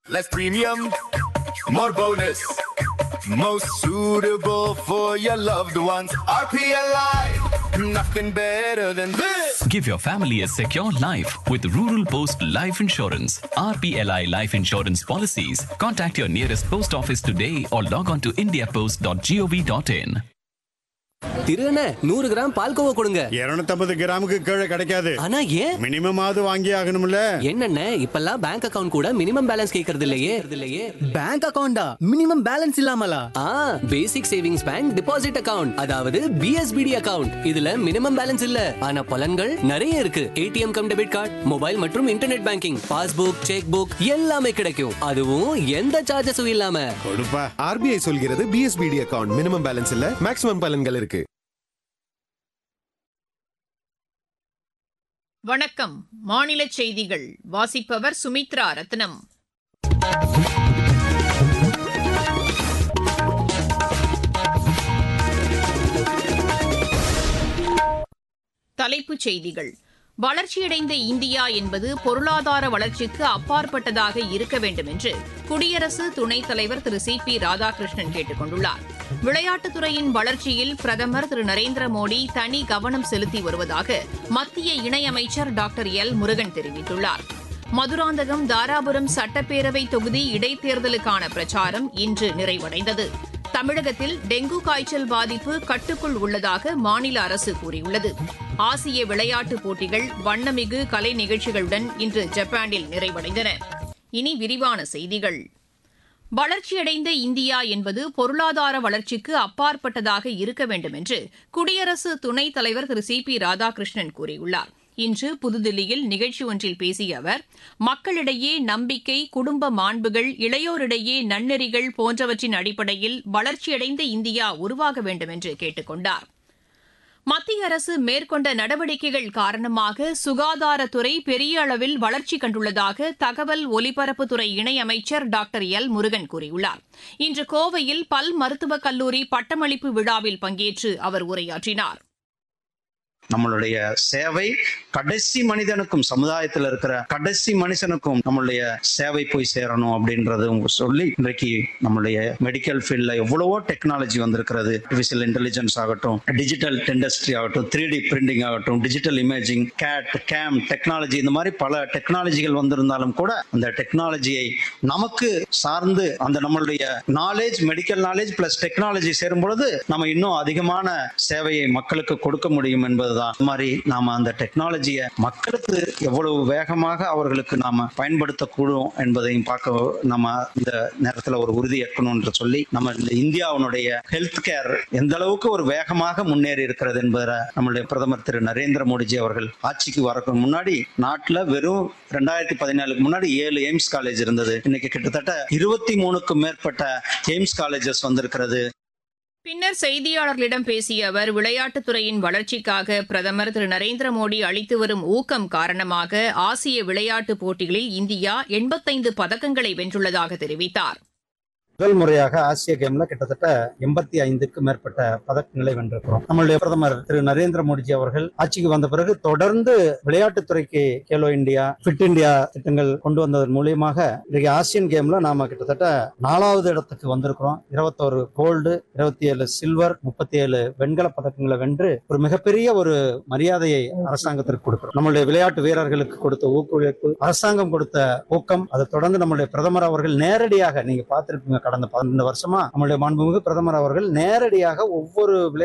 Less premium, more bonus. Most suitable for your loved ones. RPLI, nothing better than this. Give your family a secure life with Rural Post Life Insurance. RPLI Life Insurance policies. Contact your nearest post office today or log on to indiapost.gov.in. திரு அண்ணே நூறு gram palkova கொடுங்க இருநூத்தம்பது கிராமுக்கு கீழே கிடைக்காது ஆனா ஏன் minimum ஆவது வாங்கி ஆகணும்ல என்னண்ணே இப்பெல்லாம் பேங்க் அக்கவுண்ட் கூட மினிமம் பேலன்ஸ் கேக்குறது இல்லையே இல்லையே பேங்க் அக்கவுண்டா மினிமம் பேலன்ஸ் இல்லாமலா ஆ basic savings bank deposit account அதாவது பிஎஸ்பிடி அக்கவுண்ட் இதுல மினிமம் பேலன்ஸ் இல்ல ஆனா பலன்கள் நிறைய இருக்கு ATM cum debit card mobile மற்றும் internet banking passbook cheque book எல்லாமே கிடைக்கும் அதுவும் எந்த சார்ஜஸும் இல்லாம கொடுப்பா ஆர்பிஐ சொல்கிறது பிஎஸ்பிடி அக்கவுண்ட் மினிமம் பேலன்ஸ் இல்ல மேக்ஸிமம் பலன்கள் இருக்கு வணக்கம் மாநில செய்திகள் வாசிப்பவர் சுமித்ரா ரத்னம் தலைப்புச் செய்திகள் வளர்ச்சியடைந்த இந்தியா என்பது பொருளாதார வளர்ச்சிக்கு அப்பாற்பட்டதாக இருக்க வேண்டும் என்று குடியரசு துணைத் தலைவர் திரு சி பி ராதாகிருஷ்ணன் கேட்டுக் கொண்டுள்ளார் விளையாட்டுத்துறையின் வளர்ச்சியில் பிரதமர் திரு நரேந்திர மோடி தனி கவனம் செலுத்தி வருவதாக மத்திய இணையமைச்சர் டாக்டர் எல் முருகன் தெரிவித்துள்ளார் மதுராந்தகம் தாராபுரம் சட்டப்பேரவை தொகுதி இடைத்தேர்தலுக்கான பிரச்சாரம் இன்று நிறைவடைந்தது தமிழகத்தில் டெங்கு காய்ச்சல் பாதிப்பு கட்டுக்குள் உள்ளதாக மாநில அரசு கூறியுள்ளது ஆசிய விளையாட்டுப் போட்டிகள் வண்ணமிகு கலை நிகழ்ச்சிகளுடன் இன்று ஜப்பானில் நிறைவடைந்தன இனி விரிவான செய்திகள் வளர்ச்சியடைந்த இந்தியா என்பது பொருளாதார வளர்ச்சிக்கு அப்பாற்பட்டதாக இருக்க வேண்டும் என்று குடியரசு துணைத் தலைவர் திரு சி பி ராதாகிருஷ்ணன் கூறியுள்ளார் இன்று புதுதில்லியில் நிகழ்ச்சி ஒன்றில் பேசிய அவர் மக்களிடையே நம்பிக்கை குடும்ப மாண்புகள் இளையோரிடையே நன்னெறிகள் போன்றவற்றின் அடிப்படையில் வளர்ச்சியடைந்த இந்தியா உருவாக வேண்டும் என்று கேட்டுக் கொண்டார் மத்திய அரசு மேற்கொண்ட நடவடிக்கைகள் காரணமாக சுகாதாரத்துறை பெரிய அளவில் வளர்ச்சி கண்டுள்ளதாக தகவல் ஒலிபரப்புத்துறை இணையமைச்சர் டாக்டர் எல் முருகன் கூறியுள்ளார் இன்று கோவையில் பல் மருத்துவக் கல்லூரி பட்டமளிப்பு விழாவில் பங்கேற்று அவர் உரையாற்றினார் நம்மளுடைய சேவை கடைசி மனிதனுக்கும் சமுதாயத்தில் இருக்கிற கடைசி மனுஷனுக்கும் நம்மளுடைய சேவை போய் சேரணும் அப்படின்றது உங்க சொல்லி இன்றைக்கு நம்மளுடைய மெடிக்கல் ஃபீல்ட்ல எவ்வளவோ டெக்னாலஜி வந்திருக்கிறது ஆர்டிஃபிஷியல் இன்டெலிஜென்ஸ் ஆகட்டும் டிஜிட்டல் இண்டஸ்ட்ரி ஆகட்டும் த்ரீ டி பிரிண்டிங் ஆகட்டும் digital imaging CAD CAM technology இந்த மாதிரி பல டெக்னாலஜிகள் வந்திருந்தாலும் கூட அந்த டெக்னாலஜியை நமக்கு சார்ந்து அந்த நம்மளுடைய knowledge medical knowledge plus technology சேரும் பொழுது நம்ம இன்னும் அதிகமான சேவையை மக்களுக்கு கொடுக்க முடியும் என்பதுதான் இந்த மாதிரி நாம அந்த டெக்னாலஜியை மக்களுக்கு எவ்வளவு வேகமாக அவர்களுக்கு நாம பயன்படுத்தக்கூடும் என்பதையும் பார்க்க நம்ம இந்த நேரத்துல ஒரு உறுதி ஏற்கணும் என்று சொல்லி நம்ம இந்த இந்தியாவினுடைய ஹெல்த் கேர் எந்த அளவுக்கு ஒரு வேகமாக முன்னேறி இருக்கிறது என்பதை நம்மளுடைய பிரதமர் திரு நரேந்திர மோடிஜி அவர்கள் ஆட்சிக்கு வரக்கு முன்னாடி நாட்டுல வெறும் ரெண்டாயிரத்தி பதினாலுக்கு முன்னாடி ஏழு எய்ம்ஸ் காலேஜ் இருந்தது இன்னைக்கு கிட்டத்தட்ட இருபத்தி மூணுக்கும் மேற்பட்ட எய்ம்ஸ் காலேஜஸ் வந்திருக்கிறது பின்னர் செய்தியாளர்களிடம் பேசிய அவர் விளையாட்டுத்துறையின் வளர்ச்சிக்காக பிரதமர் திரு நரேந்திர மோடி அளித்து வரும் ஊக்கம் காரணமாக ஆசிய விளையாட்டுப் போட்டிகளில் இந்தியா எண்பத்தைந்து பதக்கங்களை வென்றுள்ளதாக தெரிவித்தார் முதல் முறையாக ஆசிய கேம்ல கிட்டத்தட்ட எண்பத்தி ஐந்துக்கு மேற்பட்ட பதக்கங்களை வென்றிருக்கிறோம் நம்மளுடைய பிரதமர் திரு நரேந்திர மோடிஜி அவர்கள் ஆட்சிக்கு வந்த பிறகு தொடர்ந்து விளையாட்டுத்துறைக்கு கேலோ இந்தியா ஃபிட் இந்தியா திட்டங்கள் கொண்டு வந்ததன் மூலியமாக இன்றைக்கு ஆசியன் கேம்ல நாம கிட்டத்தட்ட நாலாவது இடத்துக்கு வந்திருக்கிறோம் இருபத்தோரு கோல்டு இருபத்தி ஏழு சில்வர் முப்பத்தி ஏழு வெண்கல பதக்கங்களை வென்று ஒரு மிகப்பெரிய ஒரு மரியாதையை அரசாங்கத்திற்கு கொடுக்கிறோம் நம்மளுடைய விளையாட்டு வீரர்களுக்கு கொடுத்த ஊக்குவிப்பு அரசாங்கம் கொடுத்த ஊக்கம் அதை தொடர்ந்து நம்மளுடைய பிரதமர் அவர்கள் நேரடியாக நீங்க பார்த்திருப்பீங்க கடந்த பன்னெண்டு வருஷமா நம்மளுடைய மாண்புமிகு பிரதமர் அவர்கள் நேரடியாக ஒவ்வொரு விளையாட்டு